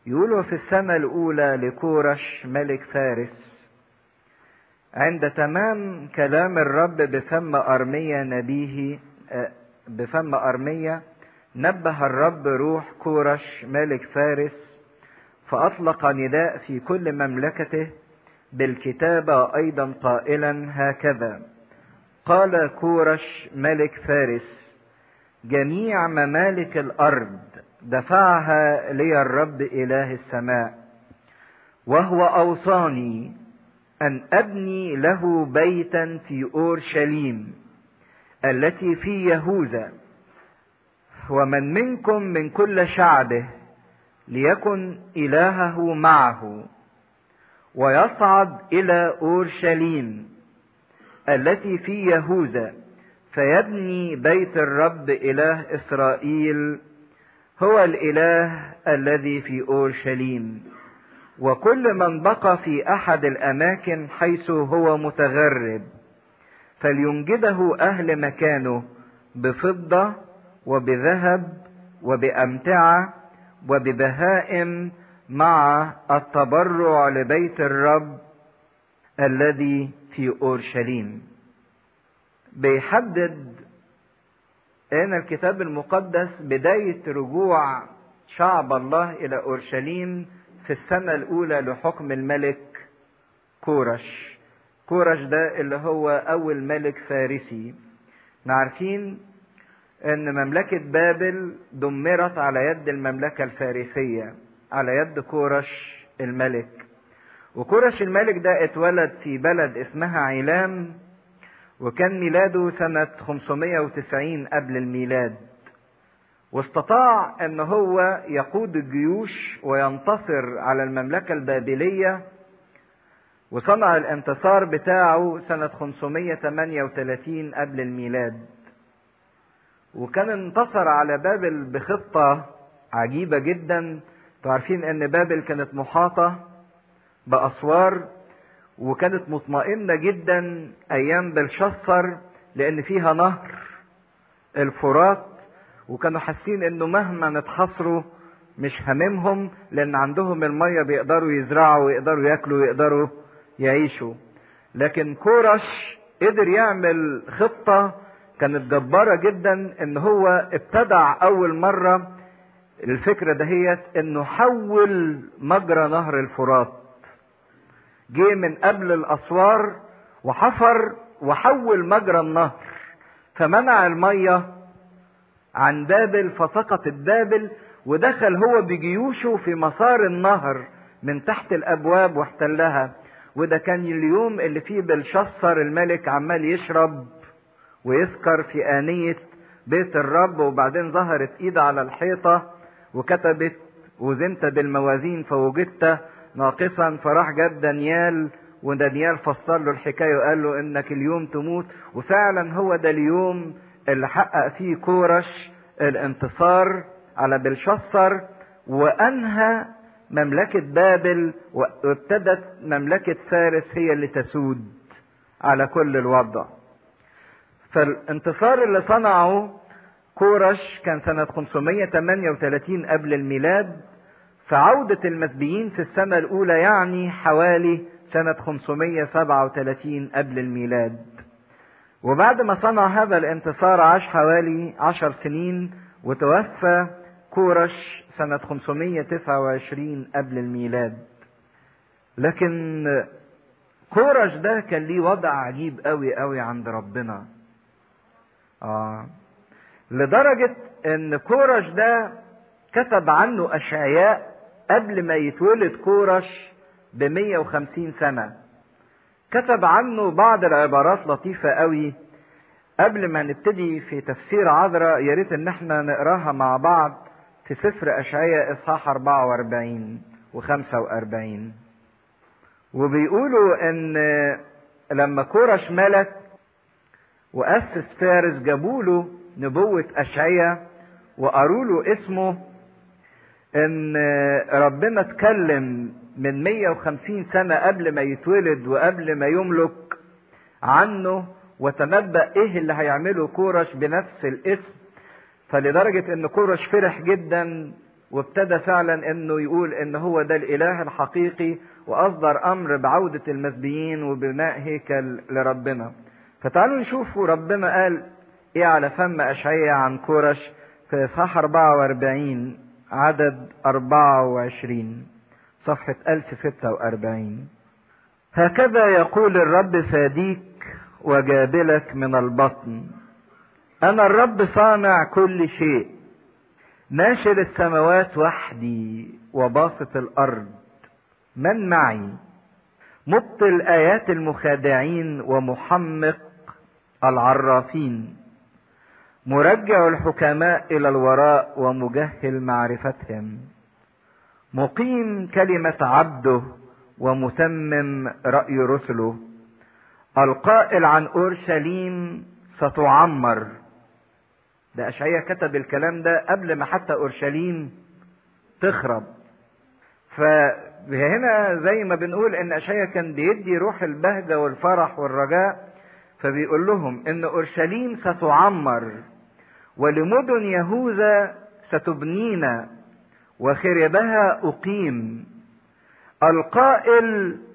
يقولوا في السنة الأولى لكورش ملك فارس عند تمام كلام الرب بفم أرمية نبيه بفم أرمية نبه الرب روح كورش ملك فارس فأطلق نداء في كل مملكته بالكتابة أيضا قائلا هكذا قال كورش ملك فارس جميع ممالك الأرض دفعها لي الرب إله السماء وهو أوصاني أن أبني له بيتا في أورشليم التي في يهوذا ومن منكم من كل شعبه ليكن إلهه معه ويصعد إلى أورشليم التي في يهوذا فيبني بيت الرب إله إسرائيل هو الإله الذي في أورشليم وكل من بقى في أحد الأماكن حيث هو متغرب فلينجده أهل مكانه بفضة وبذهب وبأمتعة وببهائم مع التبرع لبيت الرب الذي في اورشليم بيحدد هنا الكتاب المقدس بدايه رجوع شعب الله الى اورشليم في السنه الاولى لحكم الملك كورش كورش ده اللي هو اول ملك فارسي عارفين ان مملكه بابل دمرت على يد المملكه الفارسيه على يد كورش الملك وكورش الملك ده اتولد في بلد اسمها عيلام وكان ميلاده سنة 590 قبل الميلاد واستطاع ان هو يقود الجيوش وينتصر على المملكة البابلية وصنع الانتصار بتاعه سنة 538 قبل الميلاد وكان انتصر على بابل بخطة عجيبة جدا عارفين ان بابل كانت محاطة باسوار وكانت مطمئنة جدا ايام بلشصر لان فيها نهر الفرات وكانوا حاسين انه مهما نتحصروا مش هممهم لان عندهم المية بيقدروا يزرعوا ويقدروا ياكلوا ويقدروا يعيشوا لكن كورش قدر يعمل خطة كانت جبارة جدا ان هو ابتدع اول مرة الفكرة دهيت انه حول مجرى نهر الفرات جه من قبل الاسوار وحفر وحول مجرى النهر فمنع المية عن بابل فسقطت بابل ودخل هو بجيوشه في مسار النهر من تحت الابواب واحتلها وده كان اليوم اللي فيه بلشصر الملك عمال يشرب ويسكر في آنية بيت الرب وبعدين ظهرت ايد على الحيطة وكتبت وزنت بالموازين فوجدت ناقصا فراح جاب دانيال ودانيال فسر له الحكاية وقال له انك اليوم تموت وفعلا هو ده اليوم اللي حقق فيه كورش الانتصار على بلشصر وانهى مملكة بابل وابتدت مملكة فارس هي اللي تسود على كل الوضع فالانتصار اللي صنعه كورش كان سنة 538 قبل الميلاد فعودة المسبيين في السنة الأولى يعني حوالي سنة 537 قبل الميلاد وبعد ما صنع هذا الانتصار عاش حوالي عشر سنين وتوفى كورش سنة 529 قبل الميلاد لكن كورش ده كان ليه وضع عجيب قوي قوي عند ربنا آه. لدرجة ان كورش ده كتب عنه اشعياء قبل ما يتولد كورش ب 150 سنة كتب عنه بعض العبارات لطيفة قوي قبل ما نبتدي في تفسير عذراء يا ريت ان احنا نقراها مع بعض في سفر اشعياء اصحاح 44 و45 وبيقولوا ان لما كورش ملك واسس فارس جابوا له نبوة اشعياء وقالوا له اسمه ان ربنا اتكلم من 150 سنة قبل ما يتولد وقبل ما يملك عنه وتنبأ ايه اللي هيعمله كورش بنفس الاسم فلدرجة ان كورش فرح جدا وابتدى فعلا انه يقول ان هو ده الاله الحقيقي واصدر امر بعودة المسبيين وبناء هيكل لربنا فتعالوا نشوفوا ربنا قال ايه على فم اشعياء عن كورش في اصحاح 44 عدد 24 صفحة 1046 هكذا يقول الرب فاديك وجابلك من البطن انا الرب صانع كل شيء ناشر السماوات وحدي وباسط الارض من معي مبطل ايات المخادعين ومحمق العرافين مرجع الحكماء الى الوراء ومجهل معرفتهم مقيم كلمه عبده ومتمم راي رسله القائل عن اورشليم ستعمر ده اشعياء كتب الكلام ده قبل ما حتى اورشليم تخرب فهنا زي ما بنقول ان اشعياء كان بيدي روح البهجه والفرح والرجاء فبيقول لهم ان اورشليم ستعمر ولمدن يهوذا ستبنين وخربها اقيم القائل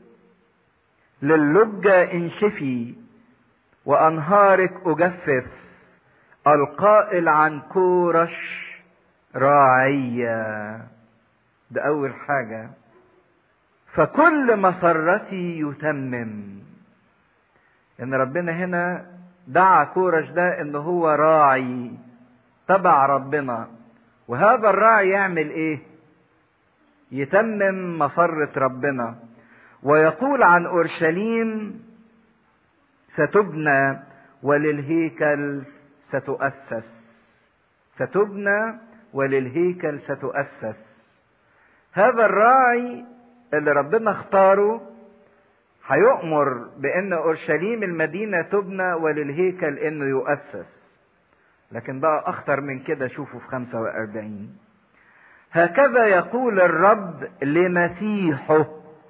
للجة انشفي وانهارك اجفف القائل عن كورش راعية ده اول حاجة فكل مسرتي يتمم ان ربنا هنا دعا كورش ده ان هو راعي تبع ربنا وهذا الراعي يعمل ايه يتمم مسرة ربنا ويقول عن اورشليم ستبنى وللهيكل ستؤسس ستبنى وللهيكل ستؤسس هذا الراعي اللي ربنا اختاره هيؤمر بان اورشليم المدينه تبنى وللهيكل انه يؤسس لكن بقى اخطر من كده شوفوا في 45 هكذا يقول الرب لمسيحه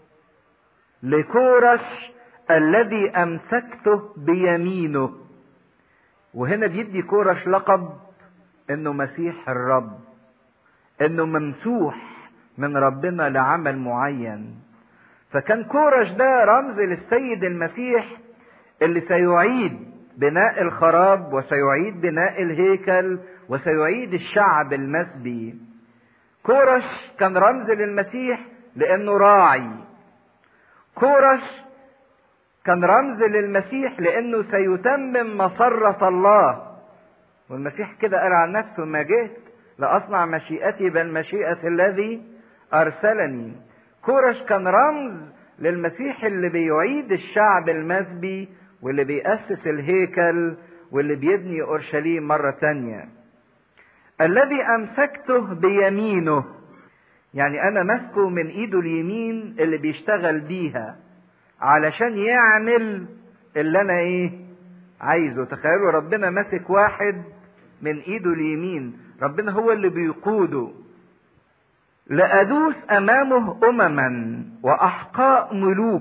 لكورش الذي امسكته بيمينه وهنا بيدي كورش لقب انه مسيح الرب انه ممسوح من ربنا لعمل معين فكان كورش ده رمز للسيد المسيح اللي سيعيد بناء الخراب وسيعيد بناء الهيكل وسيعيد الشعب المسبي كورش كان رمز للمسيح لانه راعي كورش كان رمز للمسيح لانه سيتمم مسرة الله والمسيح كده قال عن نفسه ما جئت لاصنع مشيئتي بل مشيئة الذي ارسلني كورش كان رمز للمسيح اللي بيعيد الشعب المسبي واللي بيأسس الهيكل واللي بيبني اورشليم مرة تانية الذي امسكته بيمينه يعني انا ماسكه من ايده اليمين اللي بيشتغل بيها علشان يعمل اللي انا ايه عايزه تخيلوا ربنا ماسك واحد من ايده اليمين ربنا هو اللي بيقوده لأدوس أمامه أمما وأحقاء ملوك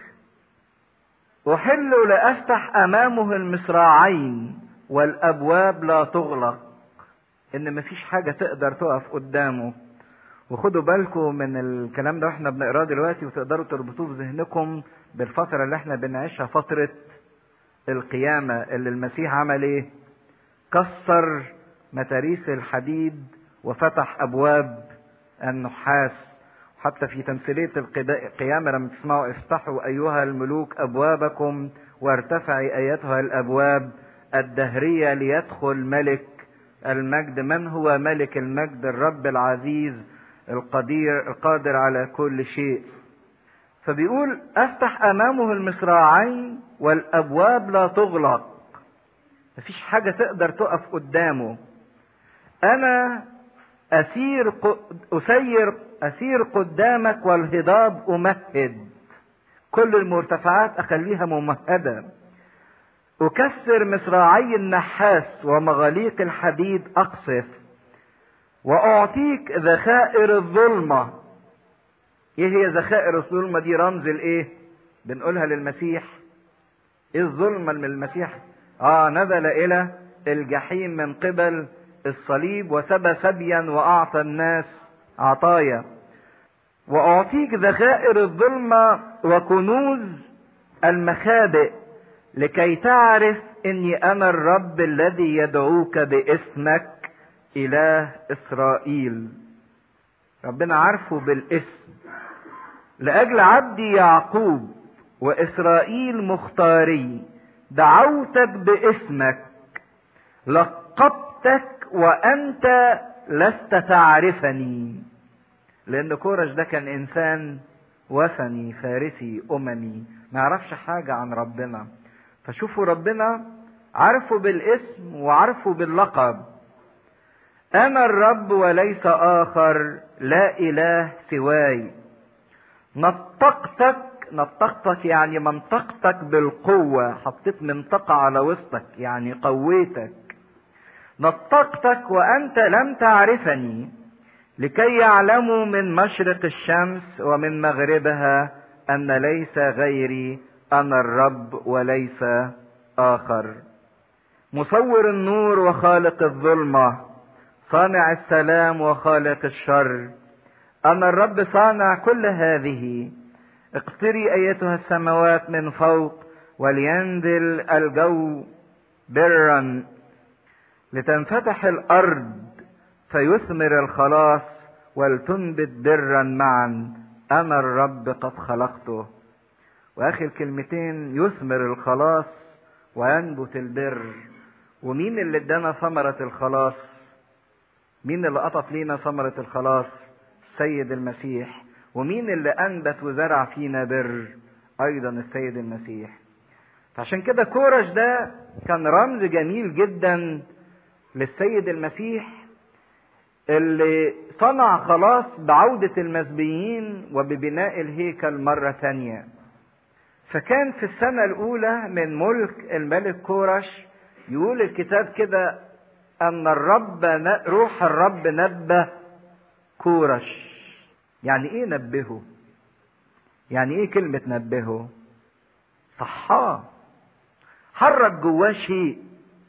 أحل لأفتح أمامه المصراعين والأبواب لا تغلق إن مفيش حاجة تقدر تقف قدامه وخدوا بالكم من الكلام ده واحنا بنقراه دلوقتي وتقدروا تربطوه في ذهنكم بالفترة اللي احنا بنعيشها فترة القيامة اللي المسيح عمل ايه؟ كسر متاريس الحديد وفتح أبواب النحاس حتى في تمثيلية القيامة لما تسمعوا افتحوا أيها الملوك أبوابكم وارتفعي أيتها الأبواب الدهرية ليدخل ملك المجد من هو ملك المجد الرب العزيز القدير القادر على كل شيء فبيقول افتح امامه المصراعين والابواب لا تغلق مفيش حاجه تقدر تقف قدامه انا اسير اسير اسير قدامك والهضاب امهد كل المرتفعات اخليها ممهده اكسر مصراعي النحاس ومغاليق الحديد اقصف واعطيك ذخائر الظلمه ايه هي ذخائر الظلمه دي رمز الايه بنقولها للمسيح ايه الظلمه من المسيح اه نزل الى الجحيم من قبل الصليب وسبى سبيا واعطى الناس عطايا واعطيك ذخائر الظلمه وكنوز المخابئ لكي تعرف اني انا الرب الذي يدعوك باسمك اله اسرائيل ربنا عارفه بالاسم لاجل عبدي يعقوب واسرائيل مختاري دعوتك باسمك لقبتك وانت لست تعرفني لان كورش ده كان انسان وثني فارسي اممي ما يعرفش حاجه عن ربنا فشوفوا ربنا عرفه بالاسم وعرفه باللقب انا الرب وليس اخر لا اله سواي نطقتك نطقتك يعني منطقتك بالقوة حطيت منطقة على وسطك يعني قويتك نطقتك وأنت لم تعرفني لكي يعلموا من مشرق الشمس ومن مغربها أن ليس غيري أنا الرب وليس آخر مصور النور وخالق الظلمة صانع السلام وخالق الشر أنا الرب صانع كل هذه اقتري ايتها السماوات من فوق ولينزل الجو برا لتنفتح الارض فيثمر الخلاص ولتنبت برا معا انا الرب قد خلقته واخر كلمتين يثمر الخلاص وينبت البر ومين اللي ادانا ثمرة الخلاص مين اللي قطف لينا ثمرة الخلاص السيد المسيح ومين اللي انبت وزرع فينا بر ايضا السيد المسيح فعشان كده كورش ده كان رمز جميل جدا للسيد المسيح اللي صنع خلاص بعودة المسبيين وببناء الهيكل مرة تانية فكان في السنة الأولى من ملك الملك كورش يقول الكتاب كده أن الرب روح الرب نبه كورش يعني ايه نبهه يعني ايه كلمة نبهه صحاه حرك جواه شيء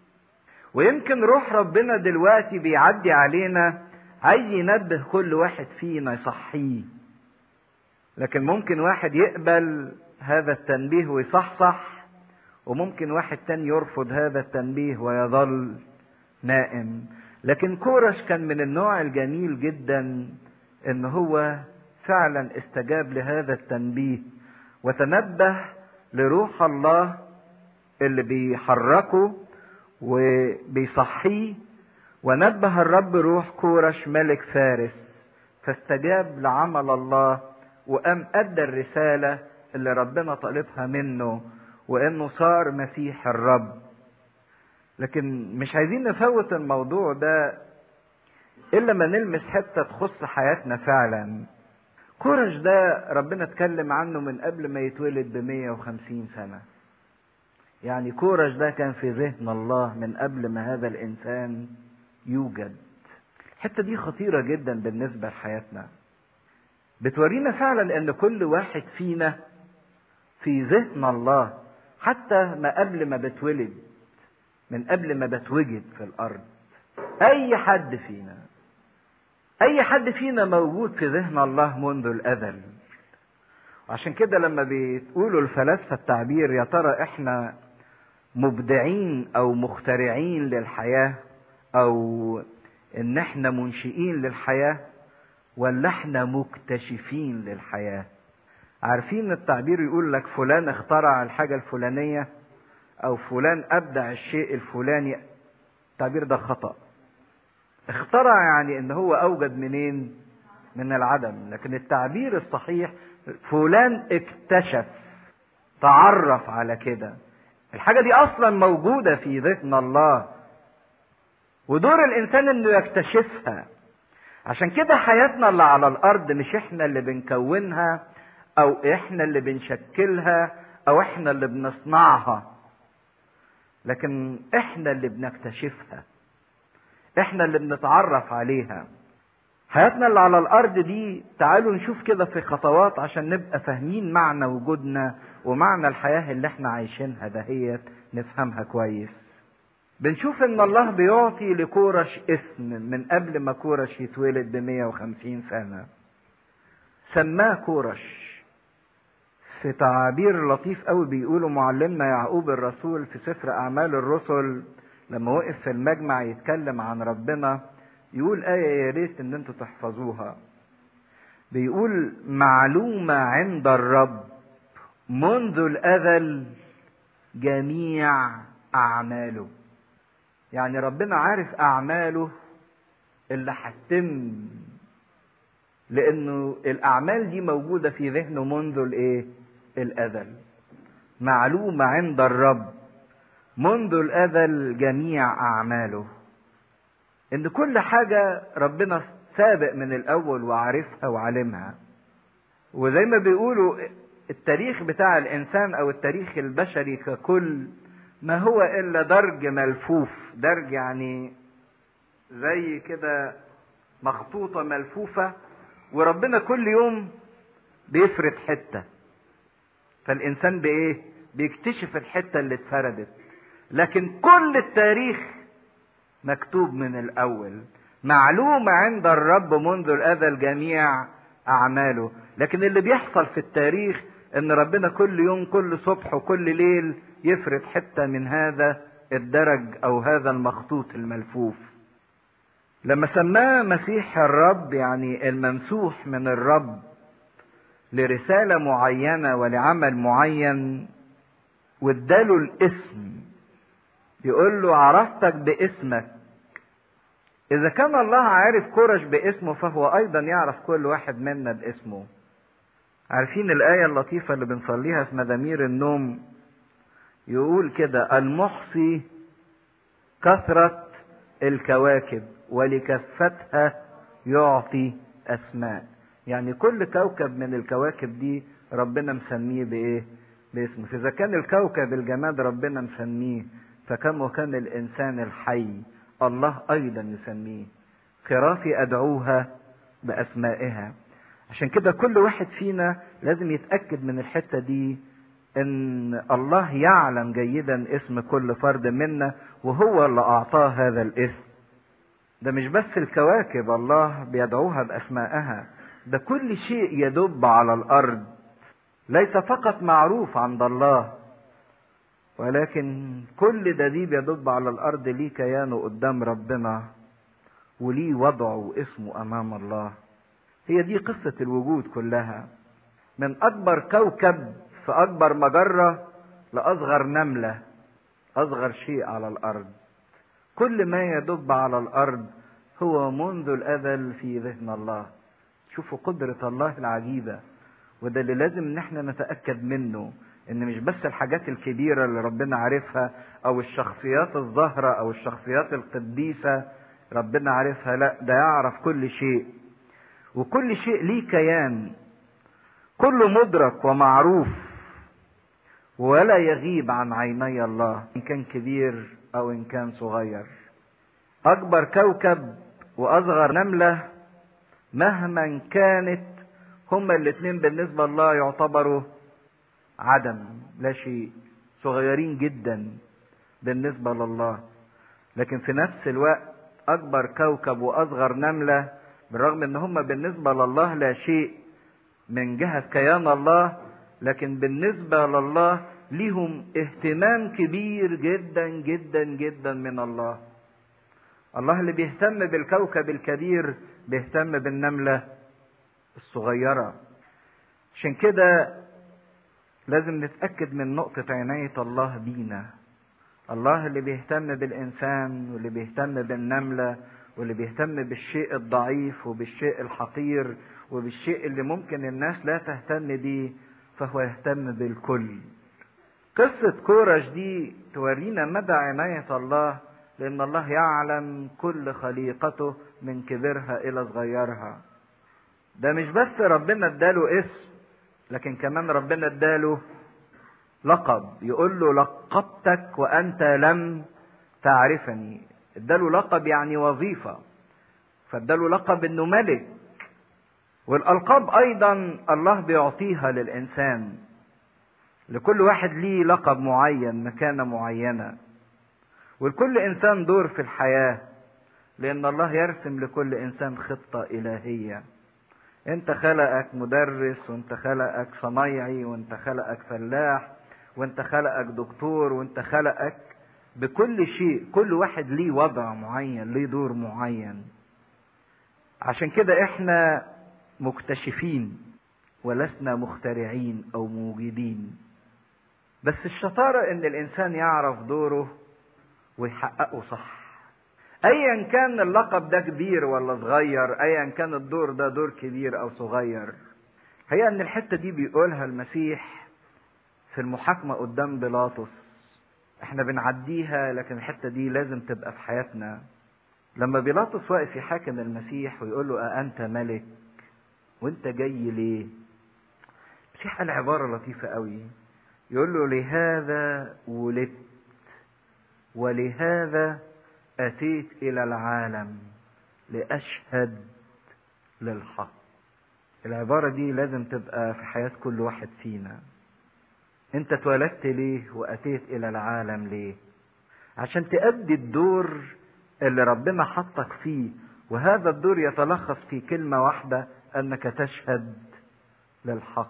ويمكن روح ربنا دلوقتي بيعدي علينا عايز ينبه كل واحد فينا يصحيه لكن ممكن واحد يقبل هذا التنبيه ويصحصح وممكن واحد تاني يرفض هذا التنبيه ويظل نائم لكن كورش كان من النوع الجميل جدا ان هو فعلا استجاب لهذا التنبيه وتنبه لروح الله اللي بيحركه وبيصحيه ونبه الرب روح كورش ملك فارس فاستجاب لعمل الله وقام ادى الرساله اللي ربنا طالبها منه وانه صار مسيح الرب لكن مش عايزين نفوت الموضوع ده الا ما نلمس حته تخص حياتنا فعلا كورش ده ربنا اتكلم عنه من قبل ما يتولد ب 150 سنه يعني كورش ده كان في ذهن الله من قبل ما هذا الانسان يوجد الحته دي خطيره جدا بالنسبه لحياتنا بتورينا فعلا ان كل واحد فينا في ذهن الله حتى ما قبل ما بتولد من قبل ما بتوجد في الارض اي حد فينا اي حد فينا موجود في ذهن الله منذ الازل وعشان كده لما بيقولوا الفلاسفه التعبير يا ترى احنا مبدعين او مخترعين للحياه او ان احنا منشئين للحياه ولا احنا مكتشفين للحياه عارفين التعبير يقول لك فلان اخترع الحاجه الفلانيه او فلان ابدع الشيء الفلاني التعبير ده خطأ اخترع يعني ان هو اوجد منين من العدم لكن التعبير الصحيح فلان اكتشف تعرف على كده الحاجة دي اصلا موجودة في ذهن الله ودور الانسان انه يكتشفها عشان كده حياتنا اللي على الارض مش احنا اللي بنكونها او احنا اللي بنشكلها او احنا اللي بنصنعها لكن احنا اللي بنكتشفها احنا اللي بنتعرف عليها حياتنا اللي على الارض دي تعالوا نشوف كده في خطوات عشان نبقى فاهمين معنى وجودنا ومعنى الحياة اللي احنا عايشينها دهيت نفهمها كويس بنشوف ان الله بيعطي لكورش اسم من قبل ما كورش يتولد ب 150 سنة سماه كورش في تعابير لطيف قوي بيقولوا معلمنا يعقوب الرسول في سفر اعمال الرسل لما وقف في المجمع يتكلم عن ربنا يقول آية يا ريت إن أنتوا تحفظوها. بيقول معلومة عند الرب منذ الأزل جميع أعماله. يعني ربنا عارف أعماله اللي هتتم لأنه الأعمال دي موجودة في ذهنه منذ الإيه؟ الأزل. معلومة عند الرب منذ الأزل جميع أعماله. ان كل حاجة ربنا سابق من الاول وعارفها وعالمها وزي ما بيقولوا التاريخ بتاع الانسان او التاريخ البشري ككل ما هو الا درج ملفوف درج يعني زي كده مخطوطة ملفوفة وربنا كل يوم بيفرد حتة فالانسان بايه بيكتشف الحتة اللي اتفردت لكن كل التاريخ مكتوب من الاول معلومة عند الرب منذ الازل جميع اعماله لكن اللي بيحصل في التاريخ ان ربنا كل يوم كل صبح وكل ليل يفرد حتة من هذا الدرج او هذا المخطوط الملفوف لما سماه مسيح الرب يعني الممسوح من الرب لرسالة معينة ولعمل معين واداله الاسم يقول له عرفتك باسمك إذا كان الله عارف كرش باسمه فهو أيضا يعرف كل واحد منا باسمه. عارفين الآية اللطيفة اللي بنصليها في مزامير النوم يقول كده المحصي كثرة الكواكب ولكفتها يعطي أسماء. يعني كل كوكب من الكواكب دي ربنا مسميه بإيه؟ باسمه. فإذا كان الكوكب الجماد ربنا مسميه فكم وكان الإنسان الحي الله ايضا يسميه خرافي ادعوها باسمائها عشان كده كل واحد فينا لازم يتاكد من الحته دي ان الله يعلم جيدا اسم كل فرد منا وهو اللي اعطاه هذا الاسم ده مش بس الكواكب الله بيدعوها باسمائها ده كل شيء يدب على الارض ليس فقط معروف عند الله ولكن كل دبيب يدب على الارض ليه كيانه قدام ربنا وليه وضعه واسمه امام الله هي دي قصة الوجود كلها من اكبر كوكب في اكبر مجرة لاصغر نملة اصغر شيء على الارض كل ما يدب على الارض هو منذ الازل في ذهن الله شوفوا قدرة الله العجيبة وده اللي لازم ان احنا نتأكد منه ان مش بس الحاجات الكبيره اللي ربنا عارفها او الشخصيات الظاهره او الشخصيات القديسه ربنا عارفها لا ده يعرف كل شيء وكل شيء ليه كيان كله مدرك ومعروف ولا يغيب عن عيني الله ان كان كبير او ان كان صغير اكبر كوكب واصغر نمله مهما كانت هما الاثنين بالنسبه لله يعتبروا عدم لا شيء صغيرين جدا بالنسبة لله لكن في نفس الوقت أكبر كوكب وأصغر نملة بالرغم إن هم بالنسبة لله لا شيء من جهة كيان الله لكن بالنسبة لله ليهم اهتمام كبير جدا جدا جدا من الله الله اللي بيهتم بالكوكب الكبير بيهتم بالنملة الصغيرة عشان كده لازم نتأكد من نقطة عناية الله بينا الله اللي بيهتم بالإنسان واللي بيهتم بالنملة واللي بيهتم بالشيء الضعيف وبالشيء الحقير وبالشيء اللي ممكن الناس لا تهتم بيه فهو يهتم بالكل قصة كورش دي تورينا مدى عناية الله لأن الله يعلم كل خليقته من كبرها إلى صغيرها ده مش بس ربنا اداله اسم لكن كمان ربنا اداله لقب يقول له لقبتك وانت لم تعرفني اداله لقب يعني وظيفة فاداله لقب انه ملك والالقاب ايضا الله بيعطيها للانسان لكل واحد ليه لقب معين مكانة معينة ولكل انسان دور في الحياه لان الله يرسم لكل انسان خطه الهيه انت خلقك مدرس وانت خلقك صنايعي وانت خلقك فلاح وانت خلقك دكتور وانت خلقك بكل شيء كل واحد ليه وضع معين ليه دور معين عشان كده احنا مكتشفين ولسنا مخترعين او موجودين بس الشطارة ان الانسان يعرف دوره ويحققه صح ايا كان اللقب ده كبير ولا صغير ايا كان الدور ده دور كبير او صغير هي ان الحتة دي بيقولها المسيح في المحاكمة قدام بيلاطس احنا بنعديها لكن الحتة دي لازم تبقى في حياتنا لما بيلاطس واقف يحاكم المسيح ويقول له أأنت ملك وانت جاي ليه المسيح قال عبارة لطيفة قوي يقول له لهذا ولدت ولهذا أتيت إلى العالم لأشهد للحق العبارة دي لازم تبقى في حياة كل واحد فينا انت اتولدت ليه واتيت الى العالم ليه عشان تأدي الدور اللي ربنا حطك فيه وهذا الدور يتلخص في كلمة واحدة انك تشهد للحق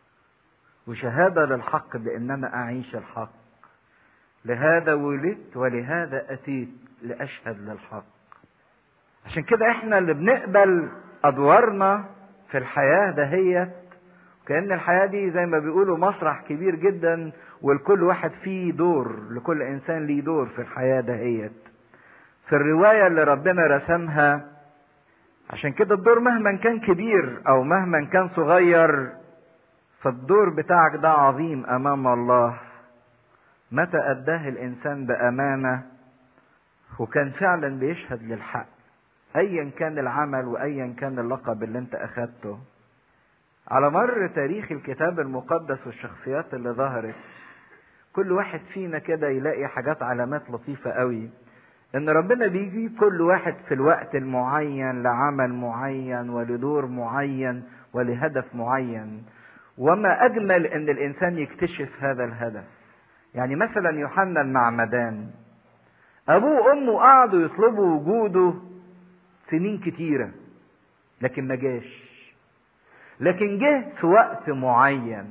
وشهادة للحق بان انا اعيش الحق لهذا ولدت ولهذا اتيت لاشهد للحق عشان كده احنا اللي بنقبل ادوارنا في الحياة دهيت كأن الحياة دي زي ما بيقولوا مسرح كبير جدا ولكل واحد فيه دور لكل إنسان ليه دور في الحياة دهيت في الرواية اللي ربنا رسمها عشان كده الدور مهما كان كبير أو مهما كان صغير فالدور بتاعك ده عظيم أمام الله متى أداه الإنسان بأمانة وكان فعلا بيشهد للحق أيا كان العمل وأيا كان اللقب اللي أنت أخدته على مر تاريخ الكتاب المقدس والشخصيات اللي ظهرت كل واحد فينا كده يلاقي حاجات علامات لطيفة قوي ان ربنا بيجي كل واحد في الوقت المعين لعمل معين ولدور معين ولهدف معين وما اجمل ان الانسان يكتشف هذا الهدف يعني مثلا يوحنا المعمدان ابوه وامه قعدوا يطلبوا وجوده سنين كتيرة لكن ما جاش لكن جه في وقت معين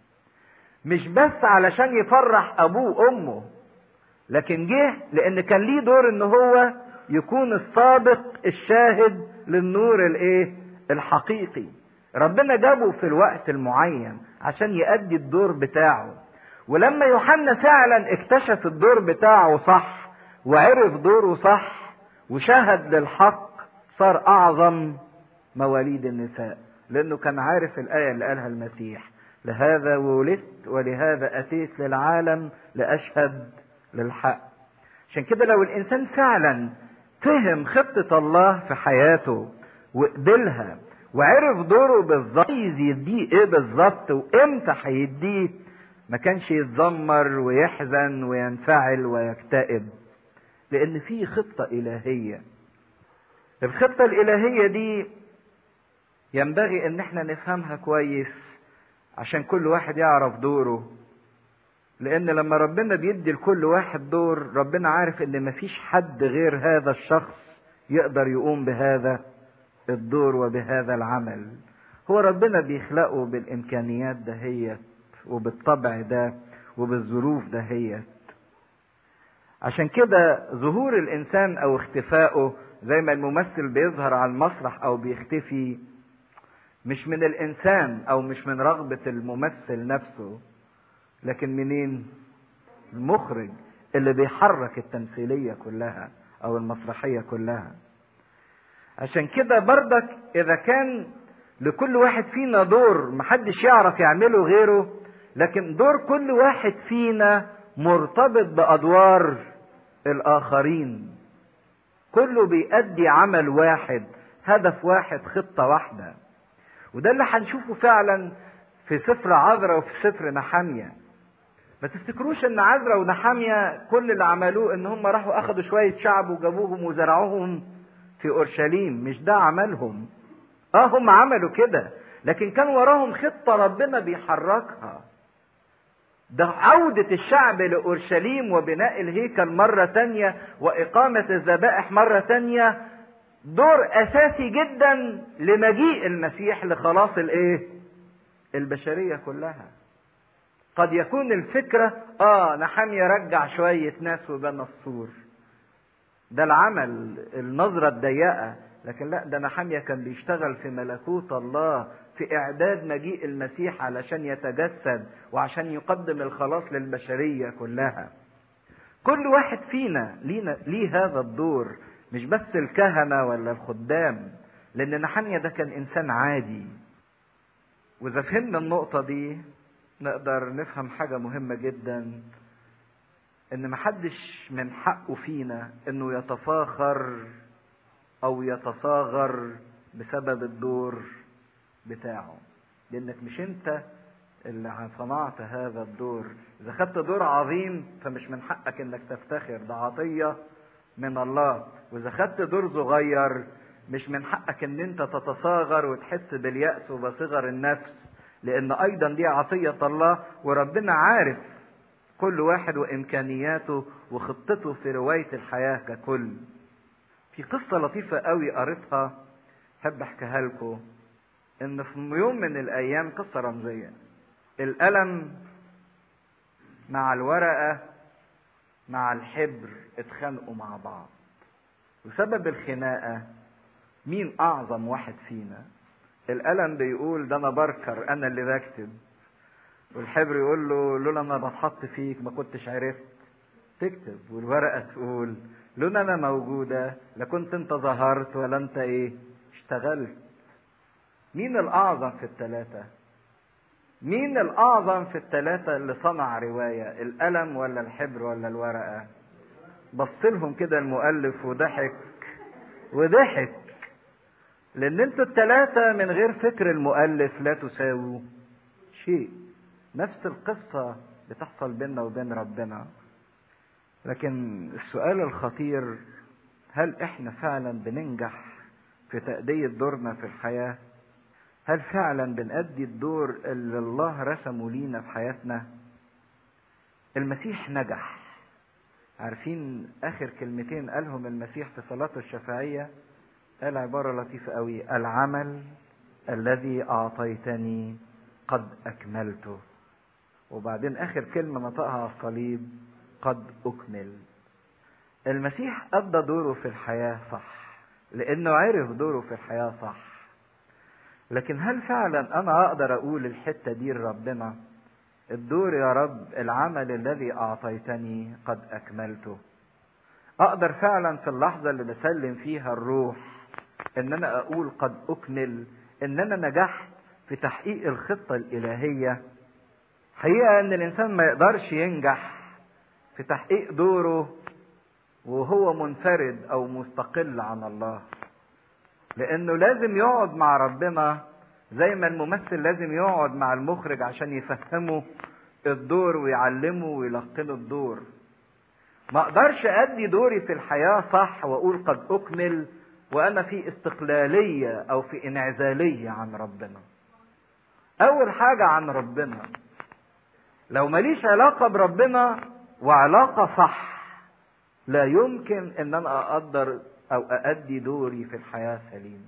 مش بس علشان يفرح ابوه وامه لكن جه لان كان ليه دور ان هو يكون السابق الشاهد للنور الايه الحقيقي ربنا جابه في الوقت المعين عشان يأدي الدور بتاعه ولما يوحنا فعلا اكتشف الدور بتاعه صح وعرف دوره صح وشهد للحق صار اعظم مواليد النساء لانه كان عارف الايه اللي قالها المسيح لهذا ولدت ولهذا اتيت للعالم لاشهد للحق عشان كده لو الانسان فعلا فهم خطه الله في حياته وقبلها وعرف دوره بالظبط عايز يديه ايه بالظبط وامتى هيديه ما كانش يتذمر ويحزن وينفعل ويكتئب لان في خطه الهيه الخطه الالهيه دي ينبغي ان احنا نفهمها كويس عشان كل واحد يعرف دوره لان لما ربنا بيدي لكل واحد دور ربنا عارف ان مفيش حد غير هذا الشخص يقدر يقوم بهذا الدور وبهذا العمل هو ربنا بيخلقه بالامكانيات دهيت وبالطبع ده وبالظروف دهيت عشان كده ظهور الانسان او اختفائه زي ما الممثل بيظهر على المسرح او بيختفي مش من الانسان او مش من رغبة الممثل نفسه لكن منين المخرج اللي بيحرك التمثيلية كلها او المسرحية كلها عشان كده بردك اذا كان لكل واحد فينا دور محدش يعرف يعمله غيره لكن دور كل واحد فينا مرتبط بادوار الاخرين كله بيأدي عمل واحد هدف واحد خطة واحدة وده اللي هنشوفه فعلا في سفر عذرا وفي سفر نحامية ما تفتكروش ان عذرا ونحامية كل اللي عملوه ان هم راحوا اخدوا شوية شعب وجابوهم وزرعوهم في اورشليم مش ده عملهم اه هم عملوا كده لكن كان وراهم خطة ربنا بيحركها ده عودة الشعب لأورشليم وبناء الهيكل مرة تانية وإقامة الذبائح مرة تانية دور أساسي جدا لمجيء المسيح لخلاص الإيه؟ البشرية كلها. قد يكون الفكرة آه نحمي رجع شوية ناس وبنى السور. ده العمل النظرة الضيقة لكن لا ده نحمية كان بيشتغل في ملكوت الله في إعداد مجيء المسيح علشان يتجسد وعشان يقدم الخلاص للبشرية كلها. كل واحد فينا لينا ليه هذا الدور مش بس الكهنة ولا الخدام لأن نحمية ده كان إنسان عادي. وإذا فهمنا النقطة دي نقدر نفهم حاجة مهمة جدا إن محدش من حقه فينا إنه يتفاخر أو يتصاغر بسبب الدور بتاعه لانك مش انت اللي صنعت هذا الدور اذا خدت دور عظيم فمش من حقك انك تفتخر ده عطية من الله واذا خدت دور صغير مش من حقك ان انت تتصاغر وتحس باليأس وبصغر النفس لان ايضا دي عطية الله وربنا عارف كل واحد وامكانياته وخطته في رواية الحياة ككل في قصة لطيفة قوي قريتها حب احكيها لكم ان في يوم من الايام قصه رمزيه القلم مع الورقه مع الحبر اتخانقوا مع بعض وسبب الخناقه مين اعظم واحد فينا القلم بيقول ده انا بركر انا اللي بكتب والحبر يقول له لولا انا بتحط فيك ما كنتش عرفت تكتب والورقه تقول لولا انا موجوده لكنت انت ظهرت ولا انت ايه اشتغلت مين الأعظم في الثلاثة؟ مين الأعظم في الثلاثة اللي صنع رواية؟ القلم ولا الحبر ولا الورقة؟ بص لهم كده المؤلف وضحك وضحك لأن انتوا الثلاثة من غير فكر المؤلف لا تساووا شيء نفس القصة بتحصل بيننا وبين ربنا لكن السؤال الخطير هل احنا فعلا بننجح في تأدية دورنا في الحياة؟ هل فعلا بنأدي الدور اللي الله رسمه لينا في حياتنا المسيح نجح عارفين اخر كلمتين قالهم المسيح في صلاته الشفاعية قال عبارة لطيفة قوي العمل الذي اعطيتني قد اكملته وبعدين اخر كلمة نطقها على الصليب قد اكمل المسيح ادى دوره في الحياة صح لانه عرف دوره في الحياة صح لكن هل فعلا انا اقدر اقول الحته دي لربنا الدور يا رب العمل الذي اعطيتني قد اكملته اقدر فعلا في اللحظه اللي بسلم فيها الروح ان انا اقول قد اكمل ان انا نجحت في تحقيق الخطه الالهيه حقيقه ان الانسان ما يقدرش ينجح في تحقيق دوره وهو منفرد او مستقل عن الله لانه لازم يقعد مع ربنا زي ما الممثل لازم يقعد مع المخرج عشان يفهمه الدور ويعلمه ويلقنه الدور ما اقدرش ادي دوري في الحياه صح واقول قد اكمل وانا في استقلاليه او في انعزاليه عن ربنا اول حاجه عن ربنا لو ماليش علاقه بربنا وعلاقه صح لا يمكن ان انا اقدر او اادي دوري في الحياه سليم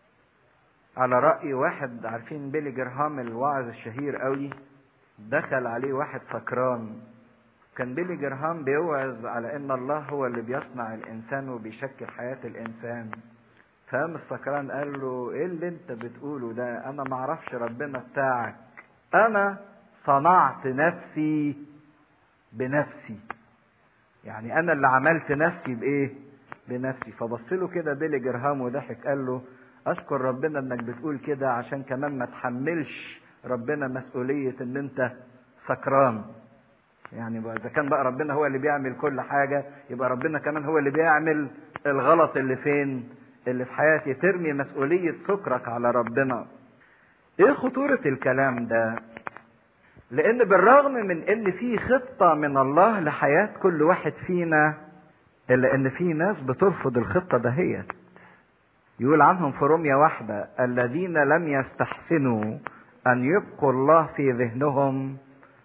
على راي واحد عارفين بيلي جرهام الواعظ الشهير قوي دخل عليه واحد سكران كان بيلي جرهام بيوعظ على ان الله هو اللي بيصنع الانسان وبيشكل حياه الانسان فقام السكران قال له ايه اللي انت بتقوله ده انا معرفش ربنا بتاعك انا صنعت نفسي بنفسي يعني انا اللي عملت نفسي بايه بنفسي فبص له كده بيلي جرهام وضحك قال له اشكر ربنا انك بتقول كده عشان كمان ما تحملش ربنا مسؤولية ان انت سكران يعني اذا كان بقى ربنا هو اللي بيعمل كل حاجة يبقى ربنا كمان هو اللي بيعمل الغلط اللي فين اللي في حياتي ترمي مسؤولية سكرك على ربنا ايه خطورة الكلام ده لان بالرغم من ان في خطة من الله لحياة كل واحد فينا الا ان في ناس بترفض الخطة دهيت يقول عنهم في روميا واحدة الذين لم يستحسنوا أن يبقوا الله في ذهنهم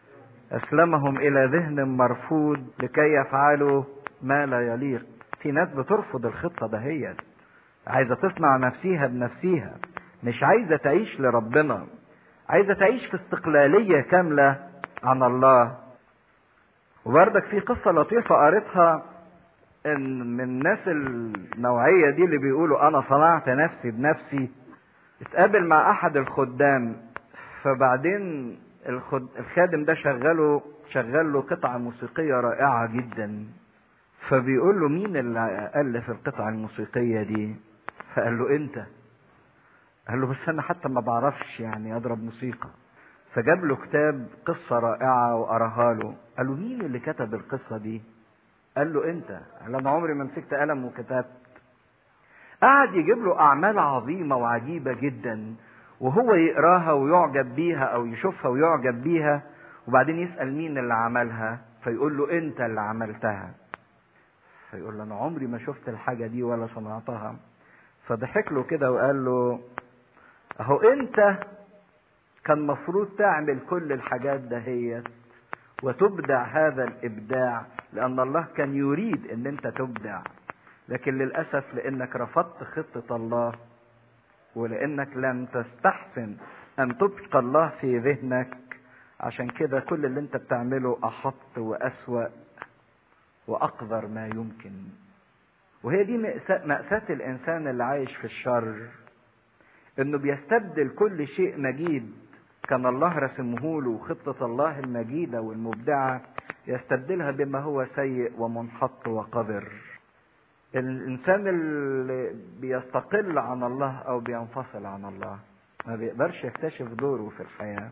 اسلمهم الى ذهن مرفوض لكي يفعلوا ما لا يليق في ناس بترفض الخطة دهيت عايزة تصنع نفسيها بنفسيها مش عايزة تعيش لربنا عايزة تعيش في استقلالية كاملة عن الله وبردك في قصة لطيفة قريتها ان من الناس النوعية دي اللي بيقولوا انا صنعت نفسي بنفسي اتقابل مع احد الخدام فبعدين الخد... الخادم ده شغله شغل له قطعة موسيقية رائعة جدا فبيقول له مين اللي ألف القطعة الموسيقية دي فقال له انت قال له بس انا حتى ما بعرفش يعني اضرب موسيقى فجاب له كتاب قصة رائعة وقراها له قال له مين اللي كتب القصة دي قال له انت قال انا عمري ما مسكت قلم وكتبت قعد يجيب له اعمال عظيمة وعجيبة جدا وهو يقراها ويعجب بيها او يشوفها ويعجب بيها وبعدين يسأل مين اللي عملها فيقول له انت اللي عملتها فيقول له انا عمري ما شفت الحاجة دي ولا صنعتها فضحك له كده وقال له اهو انت كان مفروض تعمل كل الحاجات دهيت وتبدع هذا الابداع لان الله كان يريد ان انت تبدع لكن للاسف لانك رفضت خطه الله ولانك لم تستحسن ان تبقى الله في ذهنك عشان كده كل اللي انت بتعمله احط واسوا واقذر ما يمكن وهي دي مأساة الإنسان اللي عايش في الشر إنه بيستبدل كل شيء مجيد كان الله رسمه له خطة الله المجيدة والمبدعة يستبدلها بما هو سيء ومنحط وقذر الإنسان اللي بيستقل عن الله أو بينفصل عن الله ما بيقدرش يكتشف دوره في الحياة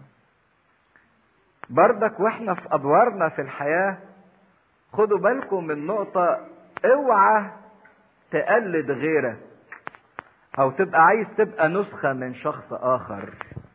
بردك واحنا في أدوارنا في الحياة خدوا بالكم من نقطة اوعى تقلد غيرك او تبقى عايز تبقى نسخة من شخص اخر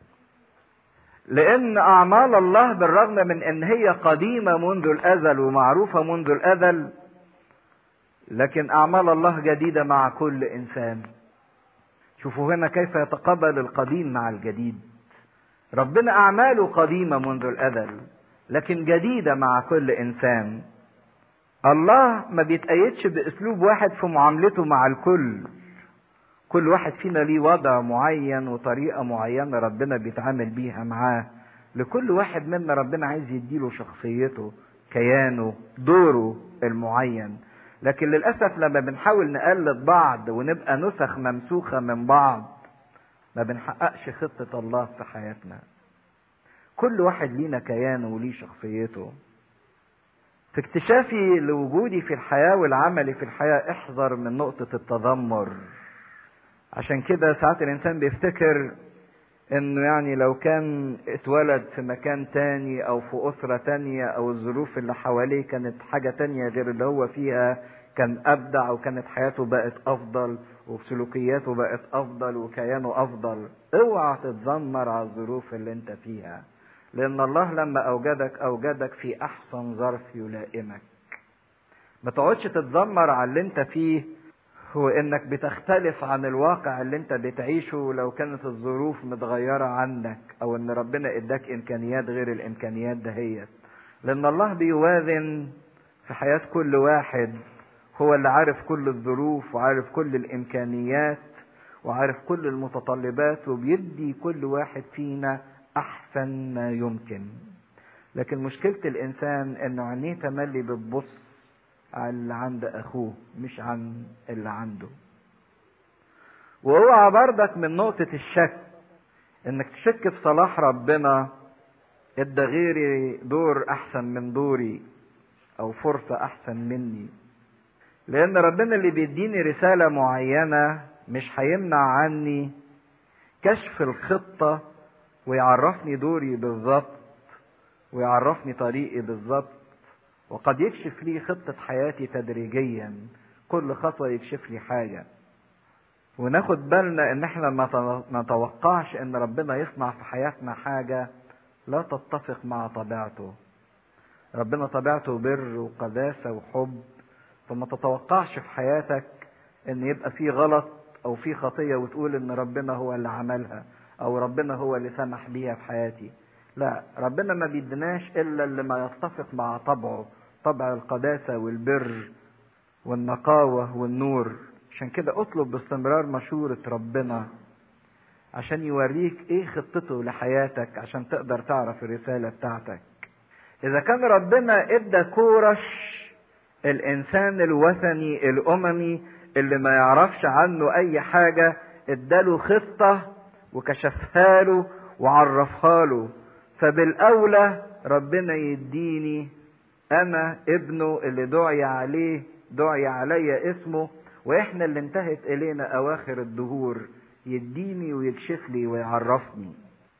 لان اعمال الله بالرغم من ان هي قديمة منذ الازل ومعروفة منذ الازل لكن اعمال الله جديدة مع كل انسان شوفوا هنا كيف يتقبل القديم مع الجديد ربنا اعماله قديمة منذ الازل لكن جديدة مع كل انسان الله ما بيتأيدش بأسلوب واحد في معاملته مع الكل كل واحد فينا ليه وضع معين وطريقة معينة ربنا بيتعامل بيها معاه لكل واحد منا ربنا عايز يديله شخصيته كيانه دوره المعين لكن للأسف لما بنحاول نقلد بعض ونبقى نسخ ممسوخة من بعض ما بنحققش خطة الله في حياتنا كل واحد لينا كيانه وليه شخصيته في اكتشافي لوجودي في الحياة والعمل في الحياة احذر من نقطة التذمر عشان كده ساعات الانسان بيفتكر انه يعني لو كان اتولد في مكان تاني او في اسرة تانية او الظروف اللي حواليه كانت حاجة تانية غير اللي هو فيها كان ابدع وكانت حياته بقت افضل وسلوكياته بقت افضل وكيانه افضل اوعى تتذمر على الظروف اللي انت فيها لأن الله لما أوجدك أوجدك في أحسن ظرف يلائمك. ما تقعدش تتذمر على اللي أنت فيه هو إنك بتختلف عن الواقع اللي أنت بتعيشه لو كانت الظروف متغيرة عنك أو إن ربنا إداك إمكانيات غير الإمكانيات دهيت. لأن الله بيوازن في حياة كل واحد هو اللي عارف كل الظروف وعارف كل الإمكانيات وعارف كل المتطلبات وبيدي كل واحد فينا احسن ما يمكن لكن مشكلة الانسان انه عينيه تملي بتبص على اللي عند اخوه مش عن اللي عنده واوعى بردك من نقطة الشك انك تشك في صلاح ربنا ادى غيري دور احسن من دوري او فرصة احسن مني لان ربنا اللي بيديني رسالة معينة مش هيمنع عني كشف الخطة ويعرفني دوري بالظبط ويعرفني طريقي بالظبط وقد يكشف لي خطة حياتي تدريجيا كل خطوة يكشف لي حاجة وناخد بالنا ان احنا ما نتوقعش ان ربنا يصنع في حياتنا حاجة لا تتفق مع طبيعته ربنا طبيعته بر وقداسة وحب فما تتوقعش في حياتك ان يبقى في غلط او في خطية وتقول ان ربنا هو اللي عملها او ربنا هو اللي سمح بيها في حياتي لا ربنا ما بيدناش الا اللي ما يتفق مع طبعه طبع القداسة والبر والنقاوة والنور عشان كده اطلب باستمرار مشورة ربنا عشان يوريك ايه خطته لحياتك عشان تقدر تعرف الرسالة بتاعتك اذا كان ربنا ادى كورش الانسان الوثني الاممي اللي ما يعرفش عنه اي حاجة اداله خطة وكشفها له وعرفها له فبالاولى ربنا يديني انا ابنه اللي دعي عليه دعي علي اسمه واحنا اللي انتهت الينا اواخر الدهور يديني ويكشف لي ويعرفني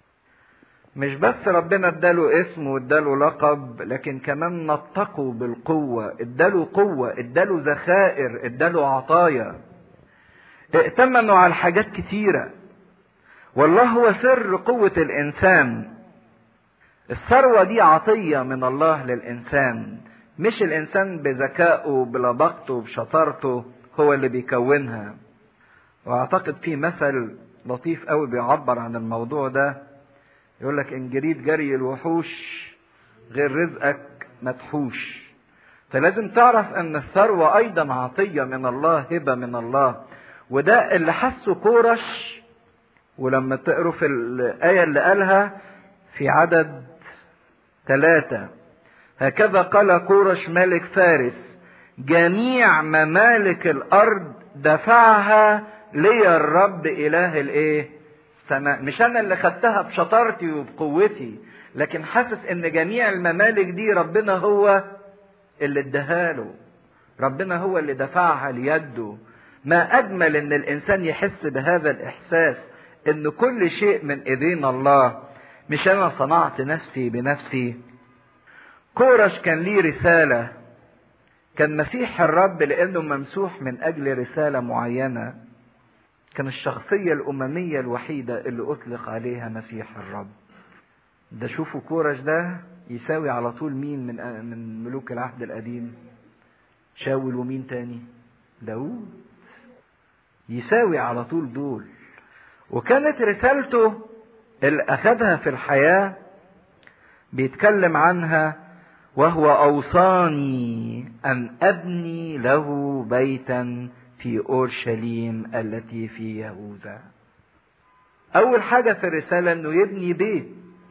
مش بس ربنا اداله اسم واداله لقب لكن كمان نطقه بالقوة اداله قوة اداله ذخائر اداله عطايا ائتمنوا على حاجات كتيرة والله هو سر قوة الانسان الثروة دي عطية من الله للانسان مش الانسان بذكائه بلبقته بشطارته هو اللي بيكونها واعتقد في مثل لطيف قوي بيعبر عن الموضوع ده يقول لك ان جريت جري الوحوش غير رزقك مدحوش فلازم تعرف ان الثروة ايضا عطية من الله هبة من الله وده اللي حسه كورش ولما تقروا في الآية اللي قالها في عدد ثلاثة هكذا قال كورش ملك فارس جميع ممالك الأرض دفعها لي الرب إله الإيه؟ السماء مش أنا اللي خدتها بشطارتي وبقوتي لكن حاسس إن جميع الممالك دي ربنا هو اللي اداها له ربنا هو اللي دفعها ليده ما أجمل إن الإنسان يحس بهذا الإحساس إن كل شيء من إيدين الله مش أنا صنعت نفسي بنفسي كورش كان ليه رسالة كان مسيح الرب لأنه ممسوح من أجل رسالة معينة كان الشخصية الأممية الوحيدة اللي أطلق عليها مسيح الرب ده شوفوا كورش ده يساوي على طول مين من من ملوك العهد القديم شاول ومين تاني داوود يساوي على طول دول وكانت رسالته اللي أخذها في الحياة بيتكلم عنها وهو أوصاني أن أبني له بيتا في أورشليم التي في يهوذا أول حاجة في الرسالة أنه يبني بيت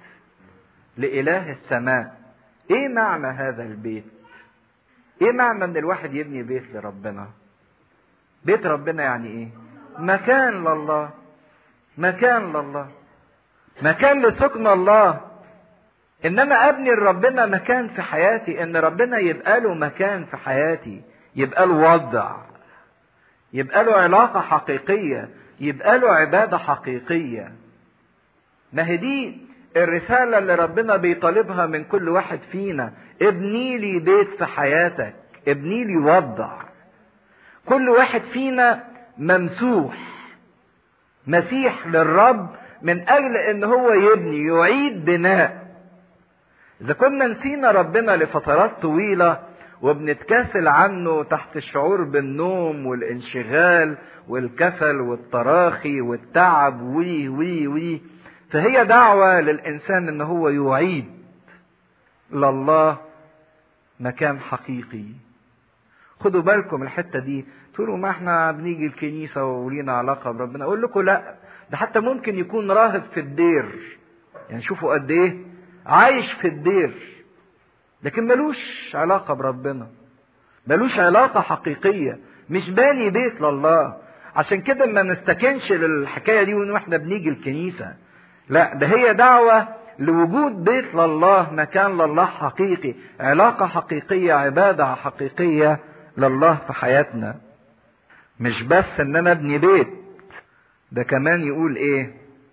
لإله السماء إيه معنى هذا البيت؟ إيه معنى أن الواحد يبني بيت لربنا؟ بيت ربنا يعني إيه؟ مكان لله مكان لله مكان لسكن الله ان انا ابني لربنا مكان في حياتي ان ربنا يبقى له مكان في حياتي يبقى له وضع يبقى له علاقة حقيقية يبقى له عبادة حقيقية ما هي دي الرسالة اللي ربنا بيطالبها من كل واحد فينا ابني لي بيت في حياتك ابني لي وضع كل واحد فينا ممسوح مسيح للرب من اجل ان هو يبني يعيد بناء اذا كنا نسينا ربنا لفترات طويله وبنتكاسل عنه تحت الشعور بالنوم والانشغال والكسل والتراخي والتعب وي وي وي فهي دعوه للانسان ان هو يعيد لله مكان حقيقي خدوا بالكم الحته دي تقولوا ما احنا بنيجي الكنيسه ولينا علاقه بربنا اقول لكم لا ده حتى ممكن يكون راهب في الدير يعني شوفوا قد ايه عايش في الدير لكن ملوش علاقة بربنا ملوش علاقة حقيقية مش باني بيت لله عشان كده ما نستكنش للحكاية دي واحنا بنيجي الكنيسة لا ده هي دعوة لوجود بيت لله مكان لله حقيقي علاقة حقيقية عبادة حقيقية لله في حياتنا مش بس ان انا ابني بيت ده كمان يقول ايه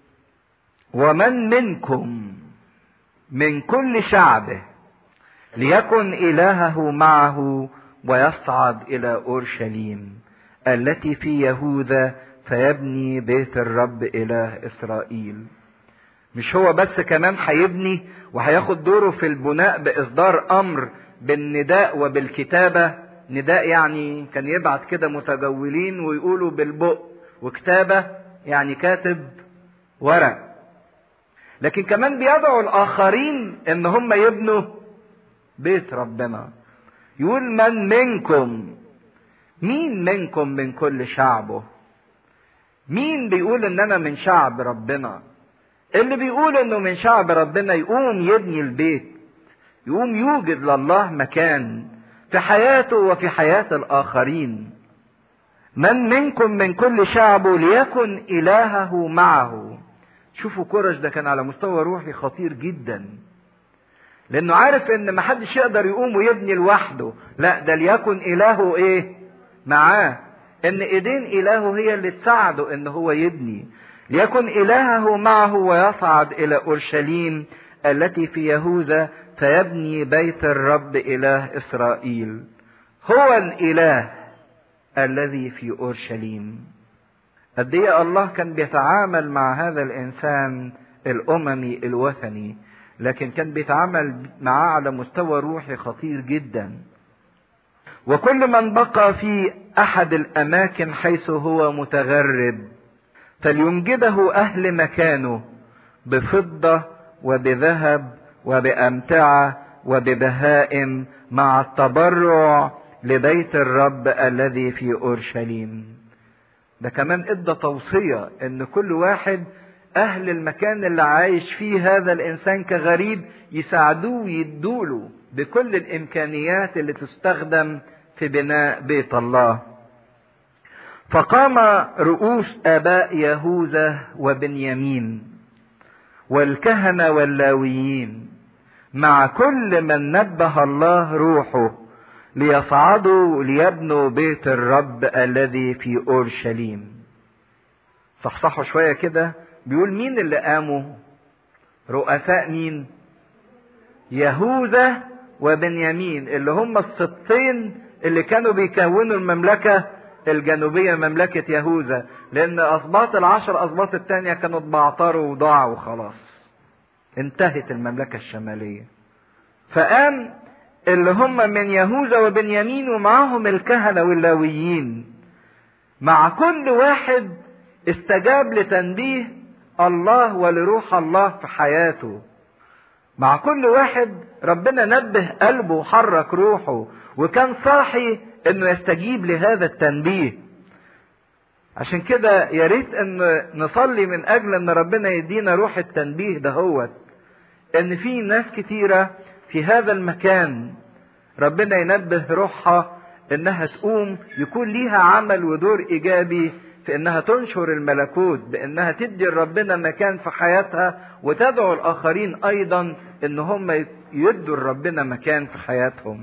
ومن منكم من كل شعبه ليكن الهه معه ويصعد الى اورشليم التي في يهوذا فيبني بيت الرب اله اسرائيل مش هو بس كمان هيبني وهياخد دوره في البناء باصدار امر بالنداء وبالكتابه نداء يعني كان يبعت كده متجولين ويقولوا بالبق وكتابه يعني كاتب ورق لكن كمان بيدعو الاخرين ان هم يبنوا بيت ربنا يقول من منكم مين منكم من كل شعبه مين بيقول ان انا من شعب ربنا اللي بيقول انه من شعب ربنا يقوم يبني البيت يقوم يوجد لله مكان في حياته وفي حياة الآخرين من منكم من كل شعبه ليكن إلهه معه شوفوا كورش ده كان على مستوى روحي خطير جدا لأنه عارف إن محدش يقدر يقوم ويبني لوحده لا ده ليكن إلهه إيه معاه إن إيدين إلهه هي اللي تساعده إن هو يبني ليكن إلهه معه ويصعد إلى أورشليم التي في يهوذا فيبني بيت الرب إله إسرائيل هو الإله الذي في أورشليم قد إيه الله كان بيتعامل مع هذا الإنسان الأممي الوثني لكن كان بيتعامل معاه على مستوى روحي خطير جدا وكل من بقى في أحد الأماكن حيث هو متغرب فلينجده أهل مكانه بفضة وبذهب وبأمتعة وببهائم مع التبرع لبيت الرب الذي في أورشليم ده كمان ادى توصية ان كل واحد اهل المكان اللي عايش فيه هذا الانسان كغريب يساعدوه ويدوله بكل الامكانيات اللي تستخدم في بناء بيت الله فقام رؤوس اباء يهوذا وبنيامين والكهنه واللاويين مع كل من نبه الله روحه ليصعدوا ليبنوا بيت الرب الذي في اورشليم صحصحوا شويه كده بيقول مين اللي قاموا رؤساء مين يهوذا وبنيامين اللي هم السبطين اللي كانوا بيكونوا المملكه الجنوبيه مملكه يهوذا لان اسباط العشر اسباط الثانيه كانوا اتبعتروا وضاعوا وخلاص انتهت المملكه الشماليه فقام اللي هم من يهوذا وبنيامين ومعاهم الكهنه واللاويين مع كل واحد استجاب لتنبيه الله ولروح الله في حياته مع كل واحد ربنا نبه قلبه وحرك روحه وكان صاحي انه يستجيب لهذا التنبيه عشان كده يا ريت ان نصلي من اجل ان ربنا يدينا روح التنبيه دهوت ان في ناس كتيره في هذا المكان ربنا ينبه روحها انها تقوم يكون ليها عمل ودور ايجابي في انها تنشر الملكوت بانها تدي لربنا مكان في حياتها وتدعو الاخرين ايضا ان هم يدوا لربنا مكان في حياتهم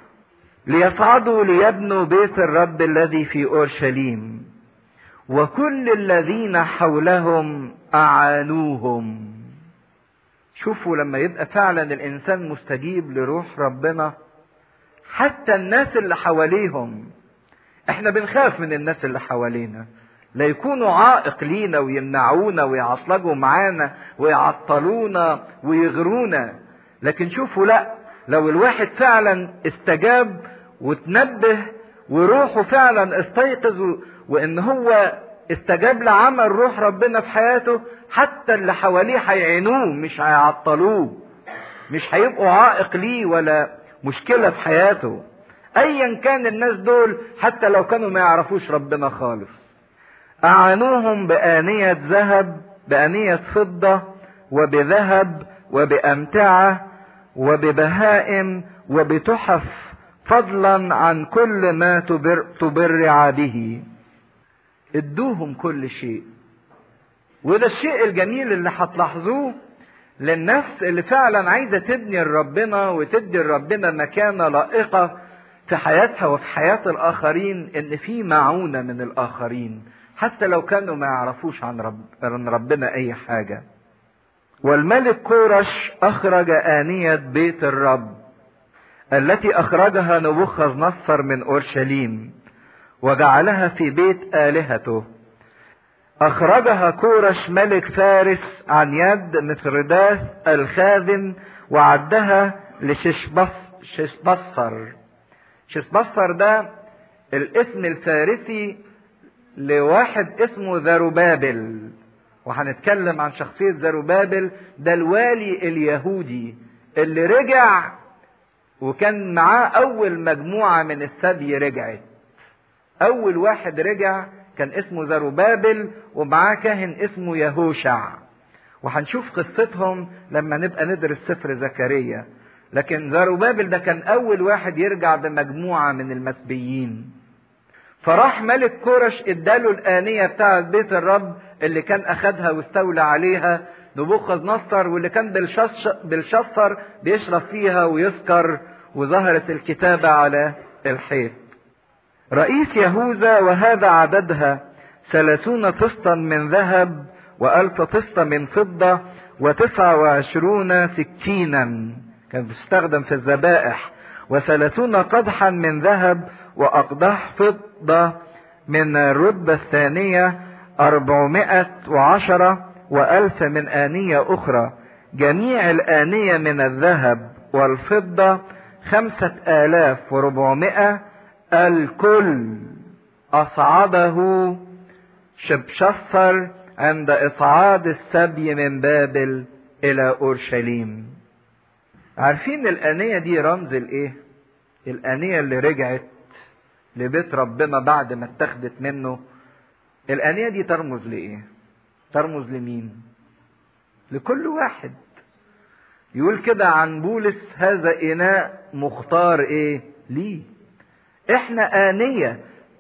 ليصعدوا ليبنوا بيت الرب الذي في اورشليم وكل الذين حولهم اعانوهم شوفوا لما يبقى فعلا الانسان مستجيب لروح ربنا حتى الناس اللي حواليهم احنا بنخاف من الناس اللي حوالينا لا يكونوا عائق لينا ويمنعونا ويعصلجوا معانا ويعطلونا ويغرونا لكن شوفوا لا لو الواحد فعلا استجاب وتنبه وروحه فعلا استيقظ وان هو استجاب لعمل روح ربنا في حياته حتى اللي حواليه هيعينوه مش هيعطلوه مش هيبقوا عائق ليه ولا مشكله في حياته ايا كان الناس دول حتى لو كانوا ما يعرفوش ربنا خالص اعانوهم بانيه ذهب بانيه فضه وبذهب وبامتعه وببهائم وبتحف فضلا عن كل ما تبر تبرع به ادوهم كل شيء وده الشيء الجميل اللي هتلاحظوه للنفس اللي فعلا عايزه تبني لربنا وتدي لربنا مكانه لائقه في حياتها وفي حياه الاخرين ان في معونه من الاخرين حتى لو كانوا ما يعرفوش عن, رب عن ربنا اي حاجه والملك كورش اخرج انيه بيت الرب التي اخرجها نبوخذ نصر من اورشليم وجعلها في بيت الهته اخرجها كورش ملك فارس عن يد مترداث الخاذن وعدها لششبصر ششبصر ده الاسم الفارسي لواحد اسمه ذروبابل وهنتكلم عن شخصية زروبابل ده الوالي اليهودي اللي رجع وكان معاه أول مجموعة من السبي رجعت أول واحد رجع كان اسمه زروبابل ومعاه كاهن اسمه يهوشع وهنشوف قصتهم لما نبقى ندرس سفر زكريا لكن زروبابل ده كان أول واحد يرجع بمجموعة من المسبيين فراح ملك كورش اداله الآنية بتاعة بيت الرب اللي كان أخدها واستولى عليها نبوخذ نصر واللي كان بالشصر بيشرب فيها ويسكر وظهرت الكتابة على الحيط رئيس يهوذا وهذا عددها ثلاثون طسطا من ذهب وألف طسطة من فضة وتسعة وعشرون سكينا كان بيستخدم في الذبائح وثلاثون قدحا من ذهب وأقداح فضة من الرتبة الثانية أربعمائة وعشرة وألف من آنية أخرى جميع الآنية من الذهب والفضة خمسة آلاف وربعمائة الكل أصعده شبشصر عند إصعاد السبي من بابل إلى أورشليم عارفين الآنية دي رمز الإيه؟ الآنية اللي رجعت لبيت ربنا بعد ما اتخذت منه الآنية دي ترمز لإيه؟ ترمز لمين؟ لكل واحد يقول كده عن بولس هذا إناء مختار إيه؟ ليه؟ إحنا آنية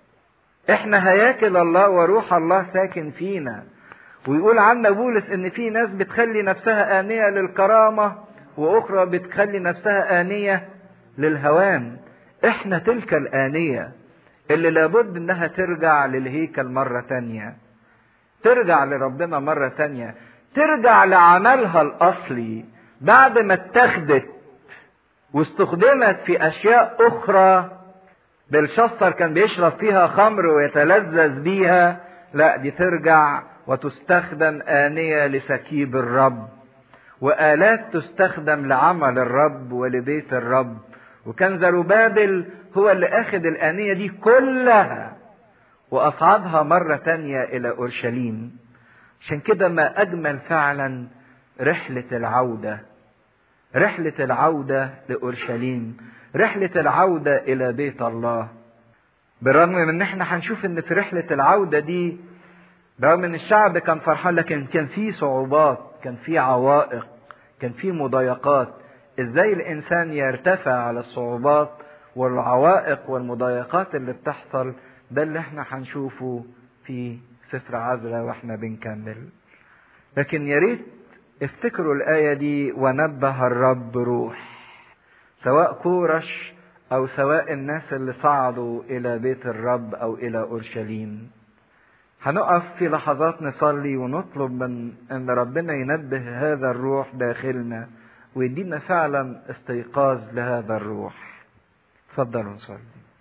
إحنا هياكل الله وروح الله ساكن فينا ويقول عنا بولس إن في ناس بتخلي نفسها آنية للكرامة وأخرى بتخلي نفسها آنية للهوان إحنا تلك الآنية اللي لابد إنها ترجع للهيكل مرة تانية ترجع لربنا مرة تانية ترجع لعملها الأصلي بعد ما اتخذت واستخدمت في أشياء أخرى بلشستر كان بيشرب فيها خمر ويتلذذ بيها لا دي ترجع وتستخدم آنية لسكيب الرب وآلات تستخدم لعمل الرب ولبيت الرب وكان زروبابل هو اللي أخذ الآنية دي كلها وأصعدها مرة تانية إلى أورشليم عشان كده ما أجمل فعلا رحلة العودة رحلة العودة لأورشليم رحلة العودة إلى بيت الله بالرغم من إن إحنا هنشوف إن في رحلة العودة دي برغم إن الشعب كان فرحان لكن كان في صعوبات كان في عوائق كان في مضايقات إزاي الإنسان يرتفع على الصعوبات والعوائق والمضايقات اللي بتحصل ده اللي إحنا هنشوفه في سفر عذراء وإحنا بنكمل لكن يا ريت افتكروا الآية دي ونبه الرب روح سواء كورش أو سواء الناس اللي صعدوا إلى بيت الرب أو إلى أورشليم هنقف في لحظات نصلي ونطلب من أن ربنا ينبه هذا الروح داخلنا ويدينا فعلا استيقاظ لهذا الروح اتفضلوا نصلي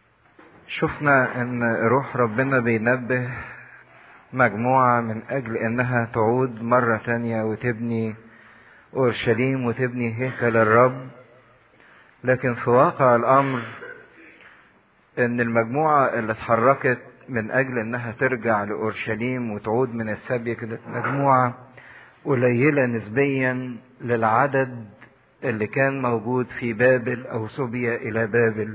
شفنا ان روح ربنا بينبه مجموعة من أجل إنها تعود مرة تانية وتبني أورشليم وتبني هيكل الرب لكن في واقع الأمر إن المجموعة اللي اتحركت من أجل إنها ترجع لأورشليم وتعود من السبي كده مجموعة قليلة نسبيا للعدد اللي كان موجود في بابل أو سبي إلى بابل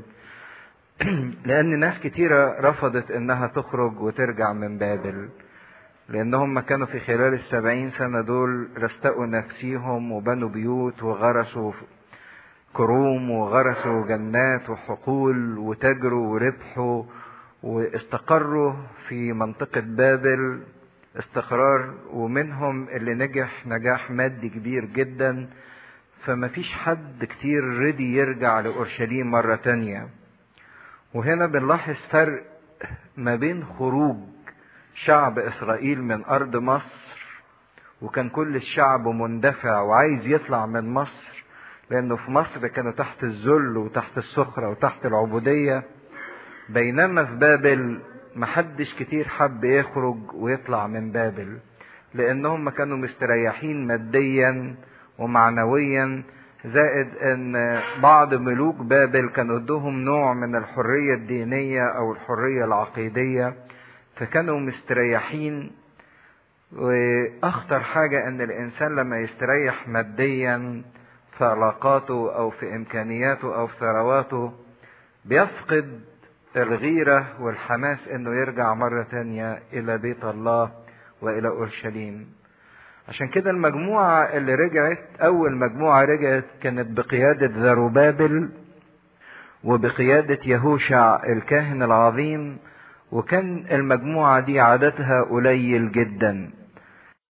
لأن ناس كتيرة رفضت إنها تخرج وترجع من بابل لأنهم كانوا في خلال السبعين سنة دول رستقوا نفسيهم وبنوا بيوت وغرسوا كروم وغرسوا جنات وحقول وتجروا وربحوا واستقروا في منطقة بابل استقرار ومنهم اللي نجح نجاح مادي كبير جدا فما فيش حد كتير رضي يرجع لأورشليم مرة تانية وهنا بنلاحظ فرق ما بين خروج شعب إسرائيل من أرض مصر وكان كل الشعب مندفع وعايز يطلع من مصر لأنه في مصر كانوا تحت الذل وتحت السخرة وتحت العبودية بينما في بابل محدش كتير حب يخرج ويطلع من بابل لأنهم كانوا مستريحين ماديا ومعنويا زائد ان بعض ملوك بابل كانوا ادوهم نوع من الحريه الدينيه او الحريه العقيديه فكانوا مستريحين واخطر حاجة ان الانسان لما يستريح ماديا في علاقاته او في امكانياته او في ثرواته بيفقد الغيرة والحماس انه يرجع مرة تانية الى بيت الله والى اورشليم عشان كده المجموعة اللي رجعت اول مجموعة رجعت كانت بقيادة زروبابل وبقيادة يهوشع الكاهن العظيم وكان المجموعة دي عددها قليل جدا